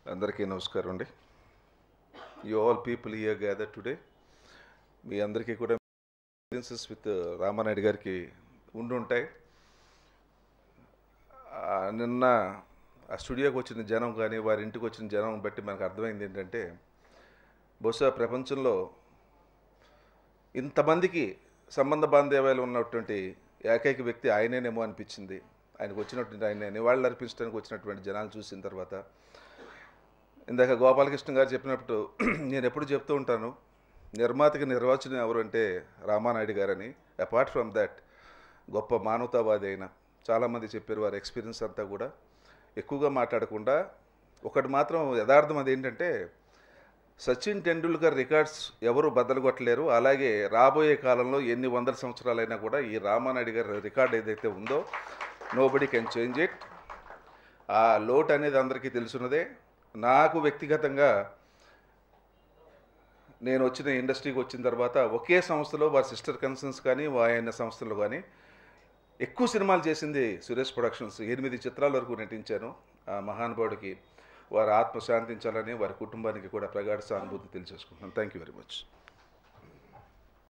అందరికీ నమస్కారం అండి you all people here gather today మీ అందరికీ కూడా ఎక్స్పీరియన్సెస్ విత్ రామానాయుడు గారికి ఉండి ఉంటాయి ఆ, నిన్న ఆ స్టూడియోకి వచ్చిన జనం కానీ వారి ఇంటికి వచ్చిన జనం బట్టి మనకు అర్థమైంది ఏంటంటే బహుశా ప్రపంచంలో ఇంతమందికి సంబంధ బాంధవ్యాలు ఉన్నటువంటి ఏకైక వ్యక్తి ఆయనేనేమో అనిపించింది ఆయనకు వచ్చినటువంటి ఆయన నివాళులు అర్పించడానికి వచ్చినటువంటి జనాలు చూసిన తర్వాత ఇందాక గోపాలకృష్ణ గారు చెప్పినప్పుడు నేను ఎప్పుడు చెప్తూ ఉంటాను నిర్మాతకి నిర్వచనం ఎవరు అంటే రామానాయుడు గారని అపార్ట్ ఫ్రమ్ దట్ గొప్ప మానవతావాది అయిన చాలామంది చెప్పారు వారి ఎక్స్పీరియన్స్ అంతా కూడా ఎక్కువగా మాట్లాడకుండా ఒకటి మాత్రం యథార్థం అదేంటంటే సచిన్ టెండూల్కర్ రికార్డ్స్ ఎవరు బద్దలు కొట్టలేరు అలాగే రాబోయే కాలంలో ఎన్ని వందల సంవత్సరాలైనా కూడా ఈ రామానాయుడు గారి రికార్డ్ ఏదైతే ఉందో నోబడి కెన్ చేంజ్ ఇట్ ఆ లోటు అనేది అందరికీ తెలుసున్నదే నాకు వ్యక్తిగతంగా నేను వచ్చిన ఇండస్ట్రీకి వచ్చిన తర్వాత ఒకే సంస్థలో వారి సిస్టర్ కన్సర్న్స్ కానీ ఆయన సంస్థలు కానీ ఎక్కువ సినిమాలు చేసింది సురేష్ ప్రొడక్షన్స్ ఎనిమిది చిత్రాల వరకు నటించాను ఆ మహానుభావుడికి వారి ఆత్మ శాంతించాలని వారి కుటుంబానికి కూడా ప్రగాఢ సానుభూతి తెలియజేసుకుంటున్నాను థ్యాంక్ యూ వెరీ మచ్